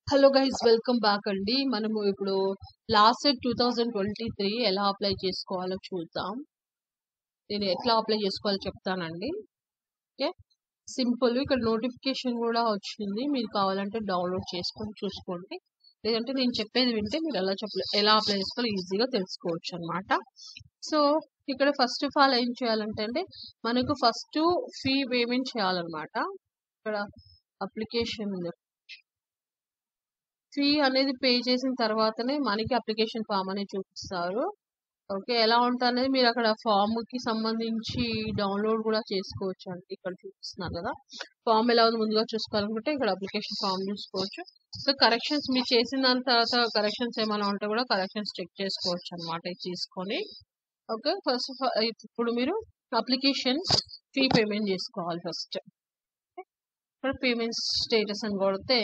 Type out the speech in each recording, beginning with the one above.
Hello guys welcome back అండి మనము ఇప్పుడు last two thousand twenty three ఎలా అప్లై చేసుకోవాలో చూద్దాం నేను ఎట్లా అప్లై చేసుకోవాలో చెప్తానండి ఓకే సింపుల్ ఇక్కడ నోటిఫికేషన్ కూడా వచ్చింది మీరు కావాలంటే డౌన్లోడ్ చేసుకొని చూసుకోండి లేదంటే నేను చెప్పేది వింటే మీరు ఎలా చెప్ప ఎలా అప్లై చేసుకోవాలో ఈజీగా తెలుసుకోవచ్చు అనమాట సో ఇక్కడ ఫస్ట్ ఆఫ్ ఆల్ ఏం చేయాలంటే అంటే మనకు ఫస్ట్ ఫీ పేమెంట్ చేయాలన్నమాట ఇక్కడ అప్లికేషన్ ఉంది ఫీ అనేది పే చేసిన తర్వాతనే మనకి అప్లికేషన్ ఫామ్ అనేది చూపిస్తారు ఓకే ఎలా ఉంటుంది అనేది మీరు అక్కడ ఫామ్ కి సంబంధించి డౌన్లోడ్ కూడా చేసుకోవచ్చు అండి ఇక్కడ చూపిస్తున్నారు కదా ఫామ్ ఎలా ఉంది ముందుగా చూసుకోవాలనుకుంటే ఇక్కడ అప్లికేషన్ ఫామ్ చూసుకోవచ్చు సో కరెక్షన్స్ మీరు చేసిన దాని తర్వాత కరెక్షన్స్ ఏమైనా ఉంటే కూడా కరెక్షన్స్ చెక్ చేసుకోవచ్చు అనమాట ఇది తీసుకొని ఓకే ఫస్ట్ ఆఫ్ ఆల్ ఇప్పుడు మీరు అప్లికేషన్ ఫీ పేమెంట్ చేసుకోవాలి ఫస్ట్ ఇక్కడ పేమెంట్ స్టేటస్ అని కొడితే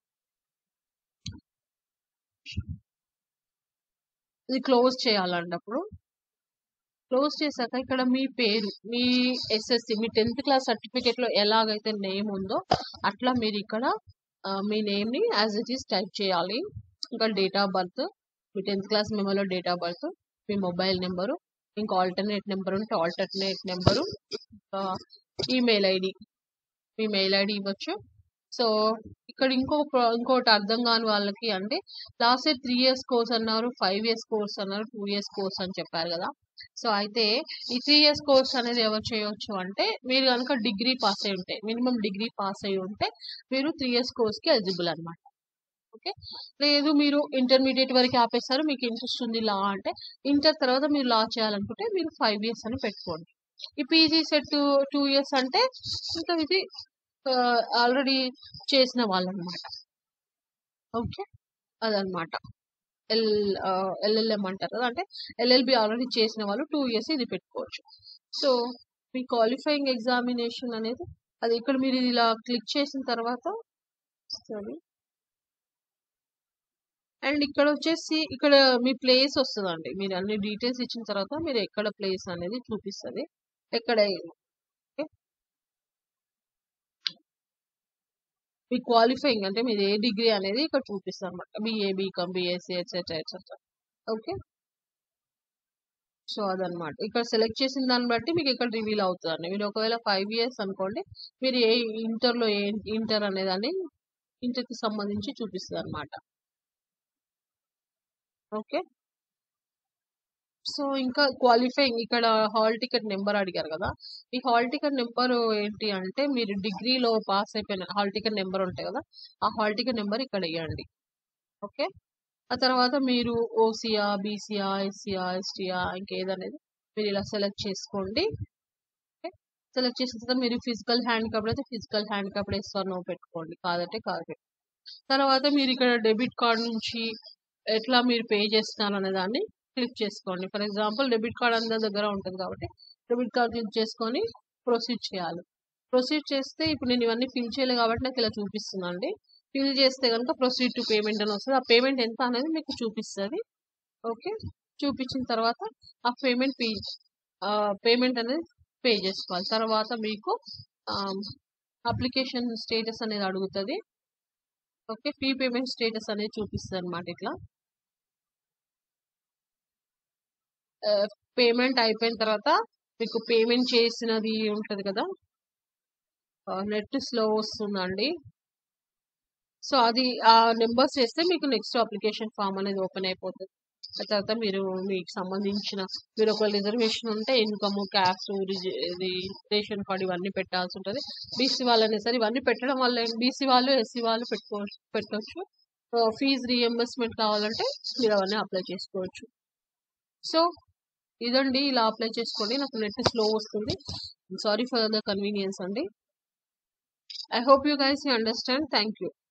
ఇది క్లోజ్ చేయాలండి అప్పుడు క్లోజ్ చేశాక ఇక్కడ మీ పేరు మీ ఎస్ఎస్సి మీ టెన్త్ క్లాస్ సర్టిఫికేట్ లో ఎలాగైతే నేమ్ ఉందో అట్లా మీరు ఇక్కడ ఆ, మీ నేమ్ ని యాజ్ ఇట్ ఈస్ టైప్ చేయాలి ఇంకా డేట్ ఆఫ్ బర్త్ మీ టెన్త్ క్లాస్ మెమోలో డేట్ ఆఫ్ బర్త్ మీ మొబైల్ నెంబరు ఇంకా ఆల్టర్నేట్ నెంబర్ ఉంటే ఆల్టర్నేట్ నెంబరు ఈమెయిల్ ఐడి మీ మెయిల్ ఐడి ఇవ్వచ్చు సో ఇక్కడ ఇంకో ప్ర- ఇంకోటి అర్థం కాని వాళ్ళకి అంటే last year three years course అన్నారు ఫైవ్ ఇయర్స్ కోర్స్ అన్నారు టూ ఇయర్స్ కోర్స్ అని చెప్పారు కదా సో అయితే ఈ త్రీ ఇయర్స్ కోర్స్ అనేది ఎవరు చేయొచ్చు అంటే మీరు కనుక డిగ్రీ పాస్ అయి ఉంటే మినిమం డిగ్రీ పాస్ అయి ఉంటే మీరు త్రీ ఇయర్స్ కోర్స్ కి ఎలిజిబుల్ అనమాట ఓకే లేదు మీరు ఇంటర్మీడియట్ వరకు ఆపేస్తారు మీకు ఇంట్రెస్ట్ ఉంది లా అంటే ఇంటర్ తర్వాత మీరు లా చేయాలనుకుంటే మీరు ఫైవ్ ఇయర్స్ అని పెట్టుకోండి ఈ పీజీ సెట్ టూ ఇయర్స్ అంటే ఇంకా ఇది ఆల్రెడీ చేసిన వాళ్ళు అనమాట ఓకే అదనమాట ఎల్ ఎల్ఎల్ఎం అంటారు కదా అంటే ఎల్ఎల్బి ఆల్రెడీ చేసిన వాళ్ళు టూ ఇయర్స్ ఇది పెట్టుకోవచ్చు సో మీ క్వాలిఫైయింగ్ ఎగ్జామినేషన్ అనేది అది ఇక్కడ మీరు ఇది ఇలా క్లిక్ చేసిన తర్వాత సారీ అండ్ ఇక్కడ వచ్చేసి ఇక్కడ మీ ప్లేస్ వస్తుందండి మీరు అన్ని డీటెయిల్స్ ఇచ్చిన తర్వాత మీరు ఎక్కడ ప్లేస్ అనేది చూపిస్తుంది ఎక్కడ okay? మీ క్వాలిఫైయింగ్ అంటే మీరు ఏ డిగ్రీ అనేది ఇక్కడ చూపిస్తారు అనమాట BA BCom BSc etcetera etcetera okay so అదనమాట ఇక్కడ సెలెక్ట్ చేసిన దాన్ని బట్టి మీకు ఇక్కడ రివీల్ అవుతుంది మీరు ఒకవేళ ఫైవ్ ఇయర్స్ అనుకోండి మీరు ఏ ఇంటర్లో ఏ ఇంటర్ అనేదాన్ని ఇంటర్కి సంబంధించి చూపిస్తుంది అనమాట ఓకే సో ఇంకా క్వాలిఫైయింగ్ ఇక్కడ హాల్ టికెట్ నెంబర్ అడిగారు కదా ఈ హాల్ టికెట్ నెంబర్ ఏంటి అంటే మీరు డిగ్రీలో పాస్ అయిపోయిన హాల్ టికెట్ నెంబర్ ఉంటాయి కదా ఆ హాల్ టికెట్ నెంబర్ ఇక్కడ ఇవ్వండి ఓకే ఆ తర్వాత మీరు ఓసీఆ బీసీఆ ఎస్సీఆ ఎస్టీఆ ఇంకేదనేది మీరు ఇలా సెలెక్ట్ చేసుకోండి ఓకే సెలెక్ట్ చేసిన తర్వాత మీరు ఫిజికల్ హ్యాండ్ కప్ అయితే ఫిజికల్ హ్యాండ్ కప్ వేస్తారు నో పెట్టుకోండి కాదంటే కాదు పెట్టుకోండి. తర్వాత మీరు ఇక్కడ డెబిట్ కార్డ్ నుంచి ఎట్లా మీరు పే చేస్తున్నారు అనే దాన్ని క్లిక్ చేసుకోండి ఫర్ ఎగ్జాంపుల్ డెబిట్ కార్డ్ అందరి దగ్గర ఉంటుంది కాబట్టి డెబిట్ కార్డ్ క్లిక్ చేసుకొని ప్రొసీడ్ చేయాలి ప్రొసీడ్ చేస్తే ఇప్పుడు నేను ఇవన్నీ ఫిల్ చేయలేదు కాబట్టి నాకు ఇలా చూపిస్తుందండి ఫిల్ చేస్తే కనుక ప్రొసీడ్ టు పేమెంట్ అని వస్తుంది ఆ పేమెంట్ ఎంత అనేది మీకు చూపిస్తుంది ఓకే చూపించిన తర్వాత ఆ పేమెంట్ పే పేమెంట్ అనేది పే చేసుకోవాలి తర్వాత మీకు అప్లికేషన్ స్టేటస్ అనేది అడుగుతుంది ఓకే ఫీ పేమెంట్ స్టేటస్ అనేది చూపిస్తుంది అనమాట ఇట్లా పేమెంట్ అయిపోయిన తర్వాత మీకు పేమెంట్ చేసినది ఉంటది కదా నెట్ స్లో వస్తుందండి సో అది ఆ నెంబర్స్ చేస్తే మీకు నెక్స్ట్ అప్లికేషన్ ఫామ్ అనేది ఓపెన్ అయిపోతుంది ఆ తర్వాత మీరు మీకు సంబంధించిన మీరు ఒక రిజర్వేషన్ ఉంటే ఇన్కమ్ క్యాస్ట్ ఇది రేషన్ కార్డ్ ఇవన్నీ పెట్టాల్సి ఉంటుంది బీసీ వాళ్ళనే సరే ఇవన్నీ పెట్టడం వల్ల బీసీ వాళ్ళు ఎస్సీ వాళ్ళు పెట్టుకో పెట్టవచ్చు ఫీజు రీఎంబర్స్మెంట్ కావాలంటే మీరు అవన్నీ అప్లై చేసుకోవచ్చు సో ఇదండి ఇలా అప్లై చేసుకోండి నాకు నెట్ స్లో వస్తుంది సారీ ఫర్ ద కన్వీనియన్స్ అండి I hope you guys you understand thank you